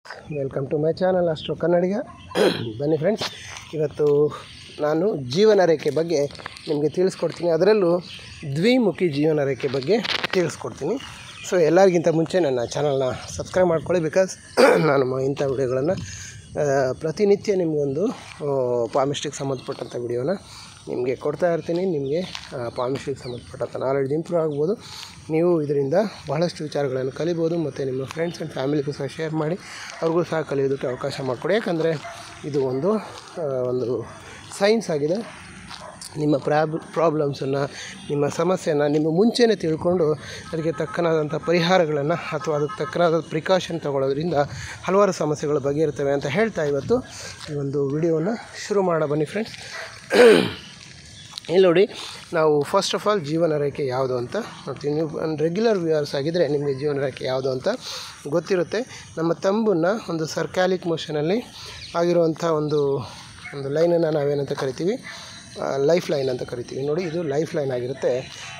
welcome to my channel ಅಷ್ಟೋ ಕನ್ನಡಿಗ ಬನ್ನಿ friends ಇವತ್ತು ನಾನು ಜೀವನ ರೇಖೆ ಬಗ್ಗೆ ನಿಮಗೆ ತಿಳಿಸ್ಕೊಡ್ತೀನಿ ಅದರಲ್ಲೂ ದ್ವಿಮುಖಿ ಜೀವನ ರೇಖೆ ಬಗ್ಗೆ ತಿಳಿಸ್ಕೊಡ್ತೀನಿ ಸೊ ಎಲ್ಲರಿಗಿಂತ ಮುಂಚೆ ನನ್ನ ಚಾನಲ್ನ ಸಬ್ಸ್ಕ್ರೈಬ್ ಮಾಡ್ಕೊಳ್ಳಿ ಬಿಕಾಸ್ ನಾನು ಮ- ಇಂಥ ವಿಡಿಯೋಗಳನ್ನು ಪ್ರತಿನಿತ್ಯ ನಿಮಗೊಂದು ಪಾಮಿಸ್ಟಿಕ್ ಸಂಬಂಧಪಟ್ಟಂಥ ವಿಡಿಯೋನ ನಿಮಗೆ ಕೊಡ್ತಾ ಇರ್ತೀನಿ ನಿಮಗೆ ಪಾಮಿಸ್ಟಿಕ್ ಸಂಬಂಧಪಟ್ಟಂಥ ನಾಲೆಡ್ಜ್ ಇಂಪ್ರೂವ್ ಆಗ್ಬೋದು ನೀವು ಇದರಿಂದ ಬಹಳಷ್ಟು ವಿಚಾರಗಳನ್ನು ಕಲಿಬೋದು ಮತ್ತು ನಿಮ್ಮ ಫ್ರೆಂಡ್ಸ್ ಆ್ಯಂಡ್ ಫ್ಯಾಮಿಲಿಗೂ ಸಹ ಶೇರ್ ಮಾಡಿ ಅವ್ರಿಗೂ ಸಹ ಕಲಿಯೋದಕ್ಕೆ ಅವಕಾಶ ಮಾಡಿಕೊಡಿ ಯಾಕಂದರೆ ಇದು ಒಂದು ಆ, ಒಂದು ಸೈನ್ಸ್ ಆಗಿದೆ ನಿಮ್ಮ ಪ್ರಾಬ್ ಪ್ರಾಬ್ಲಮ್ಸನ್ನು ನಿಮ್ಮ ಸಮಸ್ಯೆನ ನಿಮ್ಮ ಮುಂಚೆನೇ ತಿಳ್ಕೊಂಡು ಅದಕ್ಕೆ ತಕ್ಕನಾದಂಥ ಪರಿಹಾರಗಳನ್ನು ಅಥವಾ ಅದಕ್ಕೆ ತಕ್ಕನಾದ ಪ್ರಿಕಾಷನ್ ತಗೊಳ್ಳೋದ್ರಿಂದ ಹಲವಾರು ಸಮಸ್ಯೆಗಳು ಬಗೆಯಿರ್ತವೆ ಅಂತ ಹೇಳ್ತಾ ಇವತ್ತು ಈ ಒಂದು ವಿಡಿಯೋನ ಶುರು ಮಾಡ ಬನ್ನಿ ಫ್ರೆಂಡ್ಸ್ ಇಲ್ಲಿ ನೋಡಿ ನಾವು ಫಸ್ಟ್ ಆಫ್ ಆಲ್ ಜೀವನ ರೇಖೆ ಯಾವುದು ಅಂತ ನೋಡ್ತೀವಿ ನೀವು ರೆಗ್ಯುಲರ್ ವ್ಯೂವರ್ಸ್ ಆಗಿದ್ದರೆ ನಿಮಗೆ ಜೀವನ ರೇಖೆ ಯಾವುದು ಅಂತ ಗೊತ್ತಿರುತ್ತೆ ನಮ್ಮ ತಂಬನ್ನು ಒಂದು ಸರ್ಕ್ಯಾಲಿಕ್ ಮೋಷನಲ್ಲಿ ಆಗಿರುವಂಥ ಒಂದು ಒಂದು ಲೈನನ್ನು ನಾವೇನಂತ ಕರಿತೀವಿ ಲೈಫ್ ಲೈನ್ ಅಂತ ಕರಿತೀವಿ ನೋಡಿ ಇದು ಲೈಫ್ ಲೈನ್ ಆಗಿರುತ್ತೆ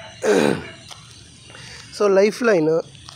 so life line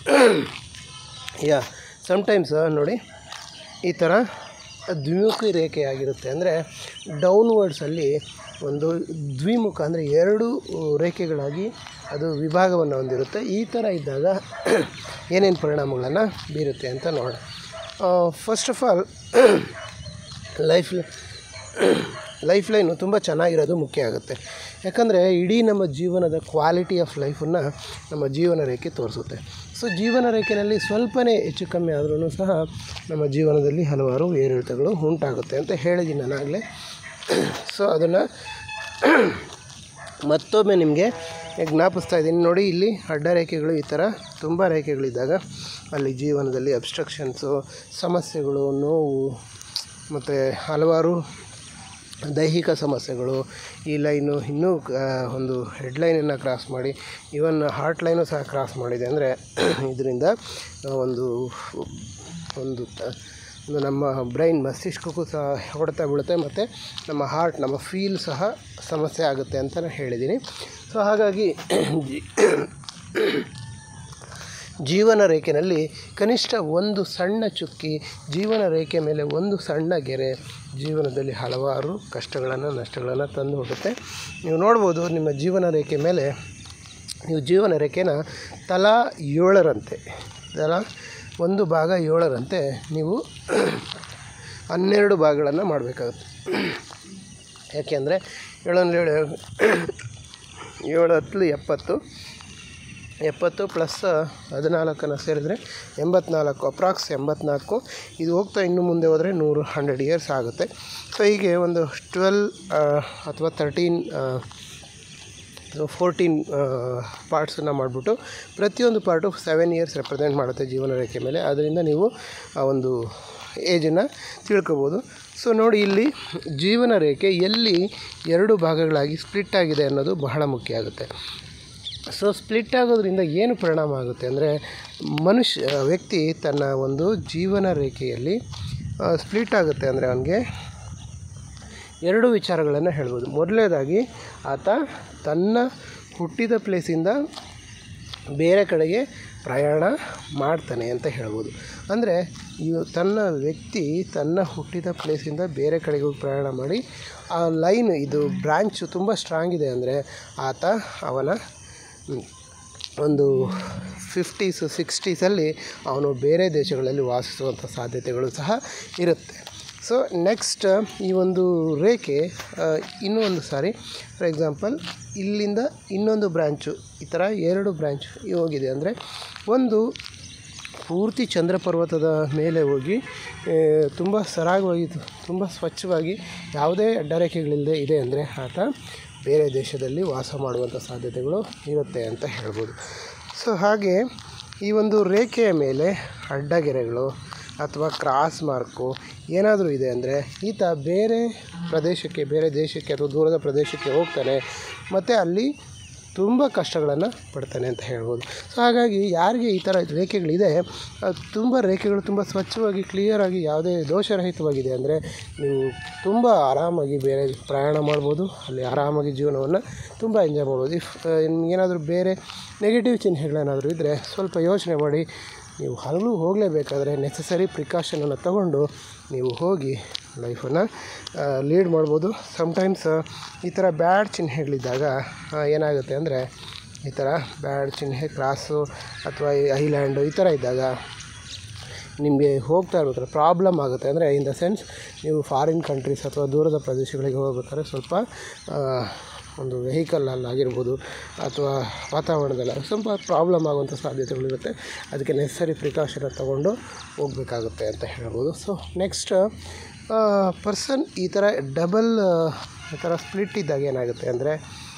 yeah sometimes ನೋಡಿ ಈ ಥರ ದ್ವಿಮುಖಿ ರೇಖೆ ಆಗಿರುತ್ತೆ ಅಂದರೆ ಡೌನ್ವರ್ಡ್ಸಲ್ಲಿ ಒಂದು ದ್ವಿಮುಖ ಅಂದರೆ ಎರಡು ರೇಖೆಗಳಾಗಿ ಅದು ವಿಭಾಗವನ್ನು ಹೊಂದಿರುತ್ತೆ ಈ ಥರ ಇದ್ದಾಗ ಏನೇನು ಪರಿಣಾಮಗಳನ್ನು ಬೀರುತ್ತೆ ಅಂತ ನೋಡೋಣ first of all life life line ತುಂಬ ಚೆನ್ನಾಗಿರೋದು ಮುಖ್ಯ ಆಗುತ್ತೆ ಯಾಕಂದರೆ ಇಡೀ ನಮ್ಮ ಜೀವನದ ಕ್ವಾಲಿಟಿ ಆಫ್ ಲೈಫನ್ನು ನಮ್ಮ ಜೀವನ ರೇಖೆ ತೋರಿಸುತ್ತೆ ಸೊ ಜೀವನ ರೇಖೆಯಲ್ಲಿ ಸ್ವಲ್ಪನೇ ಹೆಚ್ಚು ಕಮ್ಮಿ ಆದ್ರೂ ಸಹ ನಮ್ಮ ಜೀವನದಲ್ಲಿ ಹಲವಾರು ಏರಿಳಿತಗಳು ಉಂಟಾಗುತ್ತೆ ಅಂತ ಹೇಳಿದ್ದೀನಿ ನಾನಾಗಲೇ ಸೊ ಅದನ್ನು ಮತ್ತೊಮ್ಮೆ ನಿಮಗೆ ಜ್ಞಾಪಿಸ್ತಾ ಇದ್ದೀನಿ ನೋಡಿ ಇಲ್ಲಿ ಅಡ್ಡ ರೇಖೆಗಳು ಈ ಥರ ತುಂಬ ರೇಖೆಗಳಿದ್ದಾಗ ಅಲ್ಲಿ ಜೀವನದಲ್ಲಿ ಅಬ್ಸ್ಟ್ರಕ್ಷನ್ಸು ಸಮಸ್ಯೆಗಳು ನೋವು ಮತ್ತು ಹಲವಾರು ದೈಹಿಕ ಸಮಸ್ಯೆಗಳು ಈ ಲೈನು ಇನ್ನೂ ಆ, ಒಂದು ಹೆಡ್ ಲೈನನ್ನು ಕ್ರಾಸ್ ಮಾಡಿ ಈವನ್ ಹಾರ್ಟ್ ಲೈನು ಸಹ ಕ್ರಾಸ್ ಮಾಡಿದೆ ಅಂದರೆ ಇದರಿಂದ ಒಂದು ಒಂದು ತ- ಒಂದು ನಮ್ಮ ಬ್ರೈನ್ ಮಸ್ತಿಷ್ಕಕ್ಕೂ ಸಹ ಹೊಡೆತ ಬೀಳುತ್ತೆ ಮತ್ತು ನಮ್ಮ ಹಾರ್ಟ್ ನಮ್ಮ ಫೀಲ್ ಸಹ ಸಮಸ್ಯೆ ಆಗುತ್ತೆ ಅಂತ ನಾನು ಹೇಳಿದ್ದೀನಿ ಸೊ ಹಾಗಾಗಿ ಜಿ- ಜೀವನ ರೇಖೆಯಲ್ಲಿ ಕನಿಷ್ಠ ಒಂದು ಸಣ್ಣ ಚುಕ್ಕಿ ಜೀವನ ರೇಖೆ ಮೇಲೆ ಒಂದು ಸಣ್ಣ ಗೆರೆ ಜೀವನದಲ್ಲಿ ಹಲವಾರು ಕಷ್ಟಗಳನ್ನು ನಷ್ಟಗಳನ್ನು ತಂದು ಹೋಗುತ್ತೆ ನೀವು ನೋಡ್ಬೋದು ನಿಮ್ಮ ಜೀವನ ರೇಖೆ ಮೇಲೆ ನೀವು ಜೀವನ ರೇಖೆನ ತಲಾ ಏಳರಂತೆ ತಲಾ ಒಂದು ಭಾಗ ಏಳರಂತೆ ನೀವು ಹನ್ನೆರಡು ಭಾಗಗಳನ್ನು ಮಾಡಬೇಕಾಗುತ್ತೆ ಯಾಕೆಂದರೆ ಏಳೊಂದು ಏಳು ಏಳು ಹತ್ತು ಎಪ್ಪತ್ತು ಎಪ್ಪತ್ತು ಪ್ಲಸ್ ಹದಿನಾಲ್ಕನ್ನು ಸೇರಿದರೆ ಎಂಬತ್ನಾಲ್ಕು ಅಪ್ರಾಕ್ಸ್ ಎಂಬತ್ನಾಲ್ಕು ಇದು ಹೋಗ್ತಾ ಇನ್ನು ಮುಂದೆ ಹೋದರೆ ನೂರು ಹಂಡ್ರೆಡ್ ಇಯರ್ಸ್ ಆಗುತ್ತೆ ಸೊ ಹೀಗೆ ಒಂದು ಟ್ವೆಲ್ ಅಥವಾ ತರ್ಟೀನ್ ಫೋರ್ಟೀನ್ ಪಾರ್ಟ್ಸನ್ನು ಮಾಡಿಬಿಟ್ಟು ಪ್ರತಿಯೊಂದು ಪಾರ್ಟು ಸೆವೆನ್ ಇಯರ್ಸ್ ರೆಪ್ರೆಸೆಂಟ್ ಮಾಡುತ್ತೆ ಜೀವನ ರೇಖೆ ಮೇಲೆ ಅದರಿಂದ ನೀವು ಆ ಒಂದು ಏಜನ್ನು ತಿಳ್ಕೊಬೋದು ಸೊ ನೋಡಿ ಇಲ್ಲಿ ಜೀವನ ರೇಖೆ ಎಲ್ಲಿ ಎರಡು ಭಾಗಗಳಾಗಿ ಸ್ಪ್ಲಿಟ್ ಆಗಿದೆ ಅನ್ನೋದು ಬಹಳ ಮುಖ್ಯ ಆಗುತ್ತೆ ಸೊ ಸ್ಪ್ಲಿಟ್ ಆಗೋದ್ರಿಂದ ಏನು ಪರಿಣಾಮ ಆಗುತ್ತೆ ಅಂದರೆ ಮನುಷ್ಯ ವ್ಯಕ್ತಿ ತನ್ನ ಒಂದು ಜೀವನ ರೇಖೆಯಲ್ಲಿ ಸ್ಪ್ಲಿಟ್ ಆಗುತ್ತೆ ಅಂದರೆ ಅವನಿಗೆ ಎರಡು ವಿಚಾರಗಳನ್ನು ಹೇಳ್ಬೋದು ಮೊದಲನೇದಾಗಿ ಆತ ತನ್ನ ಹುಟ್ಟಿದ ಪ್ಲೇಸಿಂದ ಬೇರೆ ಕಡೆಗೆ ಪ್ರಯಾಣ ಮಾಡ್ತಾನೆ ಅಂತ ಹೇಳ್ಬೋದು ಅಂದರೆ ಇವು ತನ್ನ ವ್ಯಕ್ತಿ ತನ್ನ ಹುಟ್ಟಿದ ಪ್ಲೇಸಿಂದ ಬೇರೆ ಕಡೆಗೆ ಹೋಗಿ ಪ್ರಯಾಣ ಮಾಡಿ ಆ ಲೈನ್ ಇದು ಬ್ರ್ಯಾಂಚು ತುಂಬ ಸ್ಟ್ರಾಂಗ್ ಇದೆ ಅಂದರೆ ಆತ ಅವನ ಹ್ಮ್, ಒಂದು ಫಿಫ್ಟೀಸು ಸಿಕ್ಸ್ಟೀಸಲ್ಲಿ ಅವನು ಬೇರೆ ದೇಶಗಳಲ್ಲಿ ವಾಸಿಸುವಂಥ ಸಾಧ್ಯತೆಗಳು ಸಹ ಇರುತ್ತೆ ಸೊ ನೆಕ್ಸ್ಟ್ ಈ ಒಂದು ರೇಖೆ ಆ, ಇನ್ನೂ ಒಂದು ಸಾರಿ ಫಾರ್ ಎಕ್ಸಾಂಪಲ್ ಇಲ್ಲಿಂದ ಇನ್ನೊಂದು ಬ್ರ್ಯಾಂಚು ಈ ಥರ ಎರಡು ಬ್ರ್ಯಾಂಚ್ ಹೋಗಿದೆ ಅಂದರೆ ಒಂದು ಪೂರ್ತಿ ಚಂದ್ರ ಪರ್ವತದ ಮೇಲೆ ಹೋಗಿ ತುಂಬ ಸರಾಗವಾಗಿ ತುಂಬ ಸ್ವಚ್ಛವಾಗಿ ಯಾವುದೇ ಅಡ್ಡರೇಖೆಗಳಿಲ್ಲದೆ ಇದೆ ಅಂದರೆ ಆತ ಬೇರೆ ದೇಶದಲ್ಲಿ ವಾಸ ಮಾಡುವಂಥ ಸಾಧ್ಯತೆಗಳು ಇರುತ್ತೆ ಅಂತ ಹೇಳ್ಬೋದು ಸೊ ಹಾಗೆ ಈ ಒಂದು ರೇಖೆಯ ಮೇಲೆ ಅಡ್ಡಗೆರೆಗಳು ಅಥವಾ ಕ್ರಾಸ್ ಮಾರ್ಕು ಏನಾದರೂ ಇದೆ ಅಂದರೆ ಈತ ಬೇರೆ ಪ್ರದೇಶಕ್ಕೆ ಬೇರೆ ದೇಶಕ್ಕೆ ಅಥವಾ ದೂರದ ಪ್ರದೇಶಕ್ಕೆ ಹೋಗ್ತಾನೆ ಮತ್ತು ಅಲ್ಲಿ ತುಂಬ ಕಷ್ಟಗಳನ್ನು ಪಡ್ತಾನೆ ಅಂತ ಹೇಳ್ಬೋದು ಸೊ ಹಾಗಾಗಿ ಯಾರಿಗೆ ಈ ಥರ ರೇಖೆಗಳಿದೆ ಅದು ತುಂಬ ರೇಖೆಗಳು ತುಂಬ ಸ್ವಚ್ಛವಾಗಿ ಕ್ಲಿಯರಾಗಿ ಯಾವುದೇ ದೋಷರಹಿತವಾಗಿದೆ ಅಂದರೆ ನೀವು ತುಂಬ ಆರಾಮಾಗಿ ಬೇರೆ ಪ್ರಯಾಣ ಮಾಡ್ಬೋದು ಅಲ್ಲಿ ಆರಾಮಾಗಿ ಜೀವನವನ್ನು ತುಂಬ ಎಂಜಾಯ್ ಮಾಡ್ಬೋದು ಇಫ್ ಏನಾದರೂ ಬೇರೆ ನೆಗೆಟಿವ್ ಚಿಹ್ನೆಗಳೇನಾದರೂ ಇದ್ದರೆ ಸ್ವಲ್ಪ ಯೋಚನೆ ಮಾಡಿ ನೀವು ಹಲವು ಹೋಗಲೇಬೇಕಾದ್ರೆ ನೆಸಸರಿ ಪ್ರಿಕಾಷನನ್ನು ತಗೊಂಡು ನೀವು ಹೋಗಿ ಲೈಫನ್ನು ಲೀಡ್ ಮಾಡ್ಬೋದು ಸಮ್ಟೈಮ್ಸ್ ಈ ಥರ ಬ್ಯಾಡ್ ಚಿಹ್ನೆಗಳಿದ್ದಾಗ ಆ, ಏನಾಗುತ್ತೆ ಅಂದರೆ ಈ ಥರ ಬ್ಯಾಡ್ ಚಿಹ್ನೆ ಕ್ರಾಸು ಅಥವಾ ಈ ಐಲ್ಯಾಂಡು ಈ ಥರ ಇದ್ದಾಗ ನಿಮಗೆ ಹೋಗ್ತಾ ಇರ್ಬೇಕಾದ್ರೆ ಪ್ರಾಬ್ಲಮ್ ಆಗುತ್ತೆ ಅಂದರೆ ಇನ್ ದ ಸೆನ್ಸ್ ನೀವು ಫಾರಿನ್ ಕಂಟ್ರೀಸ್ ಅಥವಾ ದೂರದ ಪ್ರದೇಶಗಳಿಗೆ ಹೋಗ್ಬೇಕಾದ್ರೆ ಸ್ವಲ್ಪ ಆ, ಒಂದು ವೆಹಿಕಲಲ್ಲಾಗಿರ್ಬೋದು ಅಥವಾ ವಾತಾವರಣದಲ್ಲಿ ಸ್ವಲ್ಪ ಪ್ರಾಬ್ಲಮ್ ಆಗುವಂಥ ಸಾಧ್ಯತೆಗಳಿರುತ್ತೆ ಅದಕ್ಕೆ ನೆಸಸರಿ ಪ್ರಿಕಾಷನ್ ತಗೊಂಡು ಹೋಗಬೇಕಾಗುತ್ತೆ ಅಂತ ಹೇಳ್ಬೋದು ಸೊ ನೆಕ್ಸ್ಟ್ ಪರ್ಸನ್ ಈ ಥರ ಡಬಲ್ ಈ ಥರ ಸ್ಪ್ಲಿಟ್ ಇದ್ದಾಗ ಏನಾಗುತ್ತೆ ಅಂದರೆ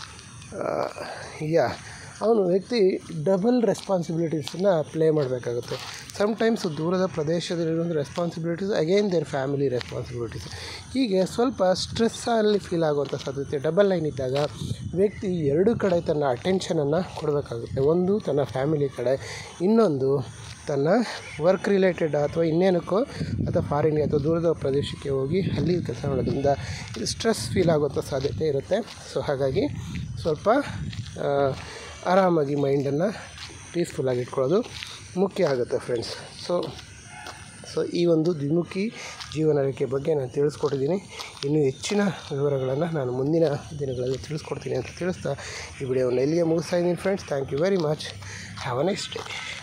ಯಾ ಅವನು ವ್ಯಕ್ತಿ ಡಬಲ್ ರೆಸ್ಪಾನ್ಸಿಬಿಲಿಟೀಸನ್ನ ಪ್ಲೇ ಮಾಡಬೇಕಾಗುತ್ತೆ ಸಮ್ಟೈಮ್ಸ್ ದೂರದ ಪ್ರದೇಶದಲ್ಲಿರುವಂಥ responsibilities again their family responsibilities ಹೀಗೆ ಸ್ವಲ್ಪ ಸ್ಟ್ರೆಸ್ಸಲ್ಲಿ ಫೀಲ್ ಆಗುವಂಥ ಸಾಧ್ಯತೆ ಡಬಲ್ ಲೈನ್ ಇದ್ದಾಗ ವ್ಯಕ್ತಿ ಎರಡು ಕಡೆ ತನ್ನ ಅಟೆನ್ಷನನ್ನು ಕೊಡಬೇಕಾಗುತ್ತೆ ಒಂದು ತನ್ನ ಫ್ಯಾಮಿಲಿ ಕಡೆ ಇನ್ನೊಂದು ತನ್ನ ವರ್ಕ್ ರಿಲೇಟೆಡ್ ಅಥವಾ ಇನ್ನೇನಕ್ಕೋ ಅಥವಾ ಫಾರಿನ್ಗೆ ಅಥವಾ ದೂರದ ಪ್ರದೇಶಕ್ಕೆ ಹೋಗಿ ಅಲ್ಲಿ ಕೆಲಸ ಮಾಡೋದ್ರಿಂದ ಇದು ಸ್ಟ್ರೆಸ್ ಫೀಲ್ ಆಗುವಂಥ ಸಾಧ್ಯತೆ ಇರುತ್ತೆ ಸೊ ಹಾಗಾಗಿ ಸ್ವಲ್ಪ ಆ, ಆರಾಮಾಗಿ ಮೈಂಡನ್ನು ಪೀಸ್ಫುಲ್ಲಾಗಿ ಇಟ್ಕೊಳ್ಳೋದು ಮುಖ್ಯ ಆಗುತ್ತೆ ಫ್ರೆಂಡ್ಸ್ ಸೊ ಸೊ ಈ ಒಂದು ದ್ವಿಮುಖಿ ಜೀವನ ರೇಖೆ ಬಗ್ಗೆ ನಾನು ತಿಳಿಸ್ಕೊಟ್ಟಿದ್ದೀನಿ ಇನ್ನೂ ಹೆಚ್ಚಿನ ವಿವರಗಳನ್ನು ನಾನು ಮುಂದಿನ ದಿನಗಳಲ್ಲಿ ತಿಳಿಸ್ಕೊಡ್ತೀನಿ ಅಂತ ತಿಳಿಸ್ತಾ ಈ ವಿಡಿಯೋವನ್ನು ಎಲ್ಲಿಗೆ ಮುಗಿಸ್ತಾ ಇದ್ದೀನಿ friends thank you very much have a next day